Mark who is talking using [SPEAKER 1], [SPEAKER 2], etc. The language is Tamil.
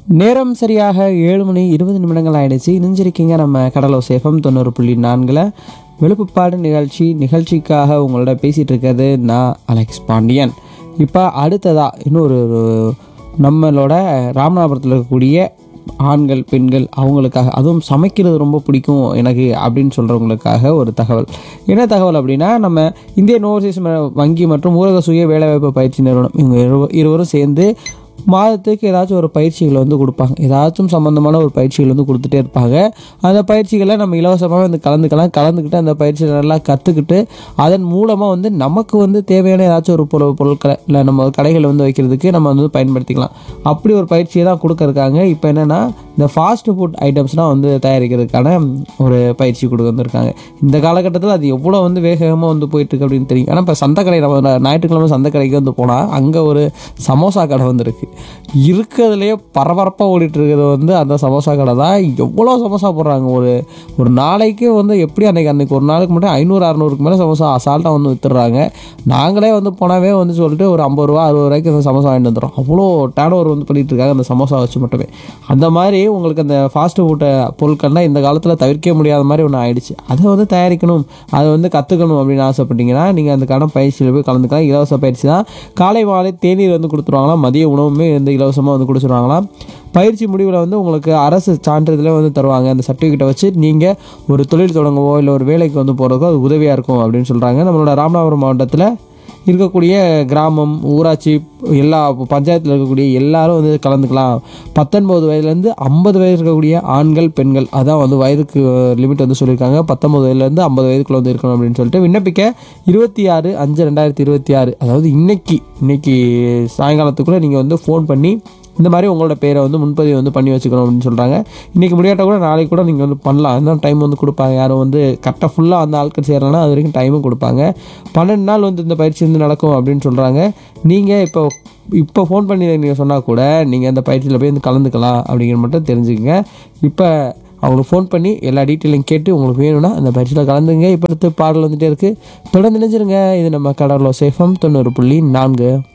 [SPEAKER 1] நேரம் சரியாக ஏழு மணி இருபது நிமிடங்கள் ஆயிடுச்சு இணைஞ்சிருக்கீங்க நம்ம கடலோ சேஃபம் தொண்ணூறு புள்ளி நான்கில் விழுப்புப்பாடு நிகழ்ச்சி நிகழ்ச்சிக்காக உங்களோட பேசிகிட்டு இருக்கிறது நான் அலெக்ஸ் பாண்டியன் இப்போ அடுத்ததா இன்னொரு ஒரு நம்மளோட ராமநாதபுரத்தில் இருக்கக்கூடிய ஆண்கள் பெண்கள் அவங்களுக்காக அதுவும் சமைக்கிறது ரொம்ப பிடிக்கும் எனக்கு அப்படின்னு சொல்கிறவங்களுக்காக ஒரு தகவல் என்ன தகவல் அப்படின்னா நம்ம இந்தியன் ஓவர்சீஸ் ம- வங்கி மற்றும் ஊரக சுய வேலைவாய்ப்பு பயிற்சி நிறுவனம் இவங்க இருவ- இருவரும் சேர்ந்து மாதத்துக்கு ஏதாச்சும் ஒரு பயிற்சிகளை வந்து கொடுப்பாங்க ஏதாச்சும் சம்மந்தமான ஒரு பயிற்சிகள் வந்து கொடுத்துட்டே இருப்பாங்க அந்த பயிற்சிகளை நம்ம இலவசமாக வந்து கலந்துக்கலாம் கலந்துக்கிட்டு அந்த பயிற்சியை நல்லா கற்றுக்கிட்டு அதன் மூலமாக வந்து நமக்கு வந்து தேவையான ஏதாச்சும் ஒரு பொருள் பொருட்களை இல்லை நம்ம கடைகளை வந்து வைக்கிறதுக்கு நம்ம வந்து பயன்படுத்திக்கலாம் அப்படி ஒரு பயிற்சியை தான் கொடுக்க இருக்காங்க இப்போ என்னென்னா இந்த ஃபாஸ்ட் ஃபுட் ஐட்டம்ஸ்லாம் வந்து தயாரிக்கிறதுக்கான ஒரு பயிற்சி கொடுக்க வந்திருக்காங்க இந்த காலகட்டத்தில் அது எவ்வளோ வந்து வேகமாக வந்து போயிட்டுருக்கு அப்படின்னு தெரியும் ஆனால் இப்போ சந்தை கடை நம்ம ஞாயிற்றுக்கிழமை சந்தை கடைக்கு வந்து போனால் அங்கே ஒரு சமோசா கடை வந்து இருக்கு இருக்கிறதுலையே பரபரப்பாக ஓடிட்டு இருக்கிறது வந்து அந்த சமோசா கடை தான் எவ்வளோ சமோசா போடுறாங்க ஒரு ஒரு நாளைக்கு வந்து எப்படி அன்னைக்கு அன்னைக்கு ஒரு நாளைக்கு மட்டும் ஐநூறு அறநூறுக்கு மேலே சமோசா அசால்ட்டாக வந்து வித்துடுறாங்க நாங்களே வந்து போனாவே வந்து சொல்லிட்டு ஒரு ஐம்பது ரூபா அறுபது ரூபாய்க்கு அந்த சமோசா வாங்கிட்டு வந்துடும் அவ்வளோ டேன் ஓவர் வந்து பண்ணிட்டு இருக்காங்க அந்த சமோசா வச்சு மட்டுமே அந்த மாதிரி உங்களுக்கு அந்த ஃபாஸ்ட் ஃபுட் பொருட்கள்லாம் இந்த காலத்தில் தவிர்க்க முடியாத மாதிரி ஒன்று ஆயிடுச்சு அதை வந்து தயாரிக்கணும் அதை வந்து கற்றுக்கணும் அப்படின்னு ஆசைப்பட்டீங்கன்னா நீங்கள் அதுக்கான பயிற்சியில் போய் கலந்துக்கலாம் இலவச பயிற்சி தான் காலை மாலை தேநீர் வந்து கொடுத்துருவாங்களாம் மதிய உணவுமே வந்து இலவசமாக வந்து கொடுத்துருவாங்களாம் பயிற்சி முடிவில் வந்து உங்களுக்கு அரசு சான்றிதழே வந்து தருவாங்க அந்த சர்டிஃபிகேட்டை வச்சு நீங்கள் ஒரு தொழில் தொடங்கவோ இல்லை ஒரு வேலைக்கு வந்து போகிறதுக்கோ அது உதவியாக இருக்கும் அப்படின்னு சொல்கிறாங்க நம்மளோட ராமநாதபுரம் மாவட்டத்தில் இருக்கக்கூடிய கிராமம் ஊராட்சி எல்லா பஞ்சாயத்தில் இருக்கக்கூடிய எல்லாரும் வந்து கலந்துக்கலாம் பத்தொன்பது வயதுலேருந்து ஐம்பது வயது இருக்கக்கூடிய ஆண்கள் பெண்கள் அதான் வந்து வயதுக்கு லிமிட் வந்து சொல்லியிருக்காங்க பத்தொன்பது வயதுலேருந்து ஐம்பது வயதுக்குள்ள வந்து இருக்கணும் அப்படின்னு சொல்லிட்டு விண்ணப்பிக்க இருபத்தி ஆறு அஞ்சு ரெண்டாயிரத்தி இருபத்தி ஆறு அதாவது இன்னைக்கு இன்னைக்கு சாயங்காலத்துக்குள்ளே நீங்கள் வந்து ஃபோன் பண்ணி இந்த மாதிரி உங்களோட பேரை வந்து முன்பதிவு வந்து பண்ணி வச்சுக்கணும் அப்படின்னு சொல்கிறாங்க இன்றைக்கி முடியாட்ட கூட நாளைக்கு கூட நீங்கள் வந்து பண்ணலாம் அந்த டைம் வந்து கொடுப்பாங்க யாரும் வந்து கரெக்டாக ஃபுல்லாக அந்த ஆட்கள் சேரலன்னா அது வரைக்கும் டைமும் கொடுப்பாங்க பன்னெண்டு நாள் வந்து இந்த பயிற்சி வந்து நடக்கும் அப்படின்னு சொல்கிறாங்க நீங்கள் இப்போ இப்போ ஃபோன் பண்ணி நீங்கள் சொன்னால் கூட நீங்கள் அந்த பயிற்சியில் போய் வந்து கலந்துக்கலாம் அப்படிங்கிற மட்டும் தெரிஞ்சுக்கங்க இப்போ அவங்களுக்கு ஃபோன் பண்ணி எல்லா டீட்டெயிலையும் கேட்டு உங்களுக்கு வேணும்னா அந்த பயிற்சியில் கலந்துங்க இப்போ அடுத்து பாடல் வந்துட்டே இருக்குது தொடர்ந்து நினைச்சிருங்க இது நம்ம கடலோ சேஃபம் தொண்ணூறு புள்ளி நான்கு